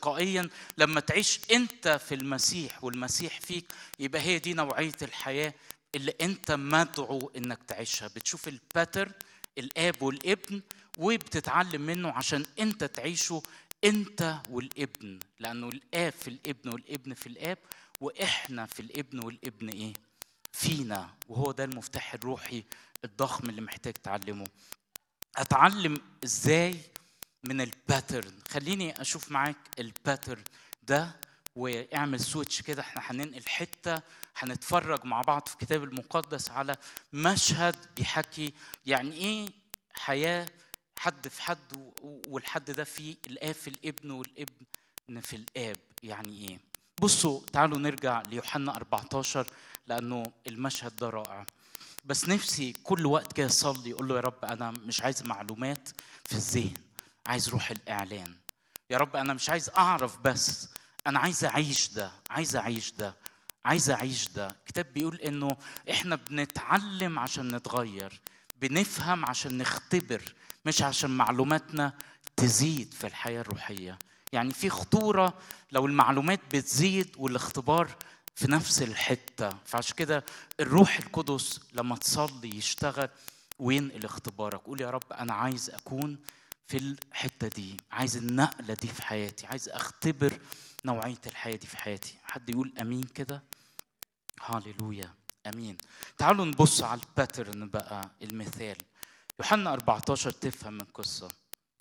تلقائيا لما تعيش انت في المسيح والمسيح فيك يبقى هي دي نوعيه الحياه اللي انت مدعو انك تعيشها بتشوف الباترن الاب والابن وبتتعلم منه عشان انت تعيشه انت والابن لانه الاب في الابن والابن في الاب واحنا في الابن والابن ايه فينا وهو ده المفتاح الروحي الضخم اللي محتاج تعلمه اتعلم ازاي من الباترن خليني اشوف معاك الباترن ده واعمل سويتش كده احنا هننقل حته هنتفرج مع بعض في الكتاب المقدس على مشهد بيحكي يعني ايه حياه حد في حد و- و- والحد ده فيه الاب في الابن والابن في الاب يعني ايه بصوا تعالوا نرجع ليوحنا 14 لانه المشهد ده رائع بس نفسي كل وقت كده اصلي اقول له يا رب انا مش عايز معلومات في الذهن عايز روح الاعلان يا رب انا مش عايز اعرف بس انا عايز اعيش ده عايز اعيش ده عايز اعيش ده الكتاب بيقول انه احنا بنتعلم عشان نتغير بنفهم عشان نختبر مش عشان معلوماتنا تزيد في الحياه الروحيه يعني في خطوره لو المعلومات بتزيد والاختبار في نفس الحته فعشان كده الروح القدس لما تصلي يشتغل وينقل اختبارك قول يا رب انا عايز اكون في الحته دي عايز النقله دي في حياتي عايز اختبر نوعيه الحياه دي في حياتي حد يقول امين كده هاليلويا امين تعالوا نبص على الباترن بقى المثال يوحنا 14 تفهم القصه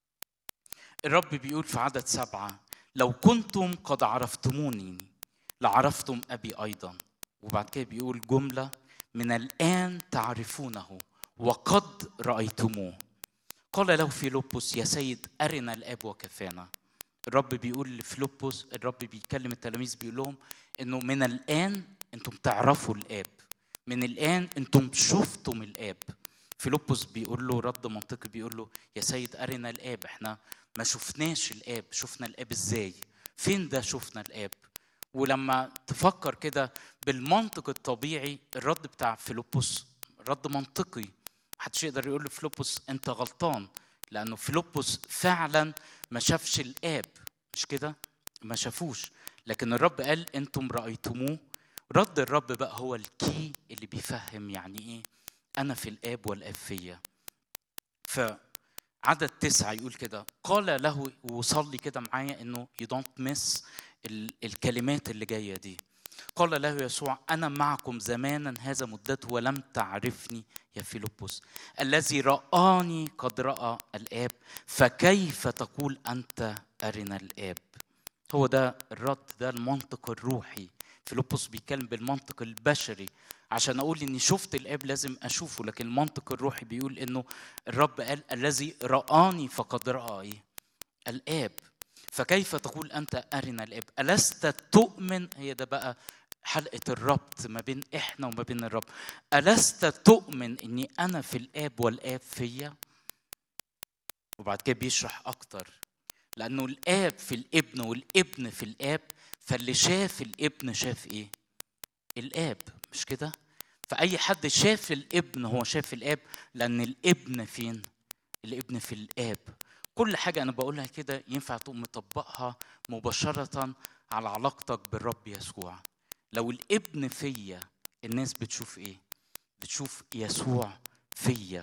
الرب بيقول في عدد سبعة لو كنتم قد عرفتموني لعرفتم أبي أيضا وبعد كده بيقول جملة من الآن تعرفونه وقد رأيتموه قال له فيلبس يا سيد أرنا الآب وكفانا الرب بيقول لفيلبس الرب بيكلم التلاميذ بيقول لهم انه من الآن انتم تعرفوا الآب من الآن انتم شفتم الآب فيلبس بيقول له رد منطقي بيقول له يا سيد أرنا الآب احنا ما شفناش الآب شفنا الآب ازاي فين ده شفنا الآب ولما تفكر كده بالمنطق الطبيعي الرد بتاع فيلبس رد منطقي محدش يقدر يقول لفيلبس انت غلطان لانه فيلبس فعلا ما شافش الاب مش كده ما شافوش لكن الرب قال انتم رايتموه رد الرب بقى هو الكي اللي بيفهم يعني ايه انا في الاب والاب فيا فعدد تسعة يقول كده قال له وصلي كده معايا انه you don't miss ال- الكلمات اللي جايه دي قال له يسوع انا معكم زمانا هذا مدته ولم تعرفني يا فيلبس الذي رآني قد رأى الآب فكيف تقول أنت أرنا الآب هو ده الرد ده المنطق الروحي فيلبس بيتكلم بالمنطق البشري عشان اقول اني شفت الاب لازم اشوفه لكن المنطق الروحي بيقول انه الرب قال الذي رآني فقد رأى ايه الاب فكيف تقول انت ارنا الاب الست تؤمن هي ده بقى حلقه الربط ما بين احنا وما بين الرب الست تؤمن اني انا في الاب والاب فيا وبعد كده بيشرح اكتر لانه الاب في الابن والابن في الاب فاللي شاف الابن شاف ايه الاب مش كده فاي حد شاف الابن هو شاف الاب لان الابن فين الابن في الاب كل حاجه انا بقولها كده ينفع تقوم مطبقها مباشره على علاقتك بالرب يسوع لو الابن فيا الناس بتشوف ايه بتشوف يسوع فيا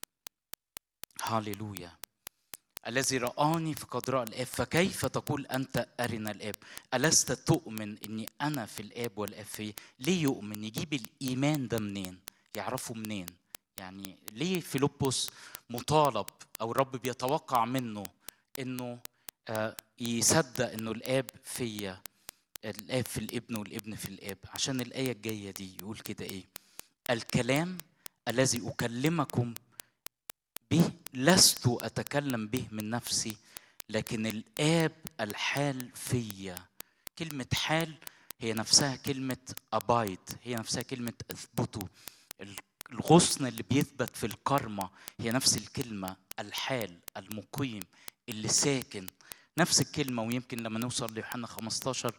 هاليلويا الذي رآني فقد رأى الآب فكيف تقول أنت أرنا الآب ألست تؤمن أني أنا في الآب والآب في ليه يؤمن يجيب الإيمان ده منين يعرفه منين يعني ليه فيلبس مطالب أو الرب بيتوقع منه أنه آه، يصدق أنه الآب فيا الآب في الابن والابن في الآب عشان الآية الجاية دي يقول كده إيه الكلام الذي أكلمكم به لست أتكلم به من نفسي لكن الآب الحال فيا كلمة حال هي نفسها كلمة أبايد هي نفسها كلمة أثبتوا الغصن اللي بيثبت في الكرمة هي نفس الكلمة الحال المقيم اللي ساكن نفس الكلمة ويمكن لما نوصل ليوحنا 15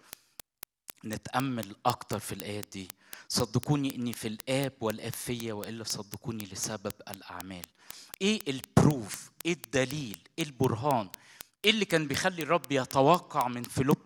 نتأمل أكتر في الآيات دي صدقوني إني في الآب والآب فيا وإلا صدقوني لسبب الأعمال إيه البروف إيه الدليل إيه البرهان ايه اللي كان بيخلي الرب يتوقع من فيلبس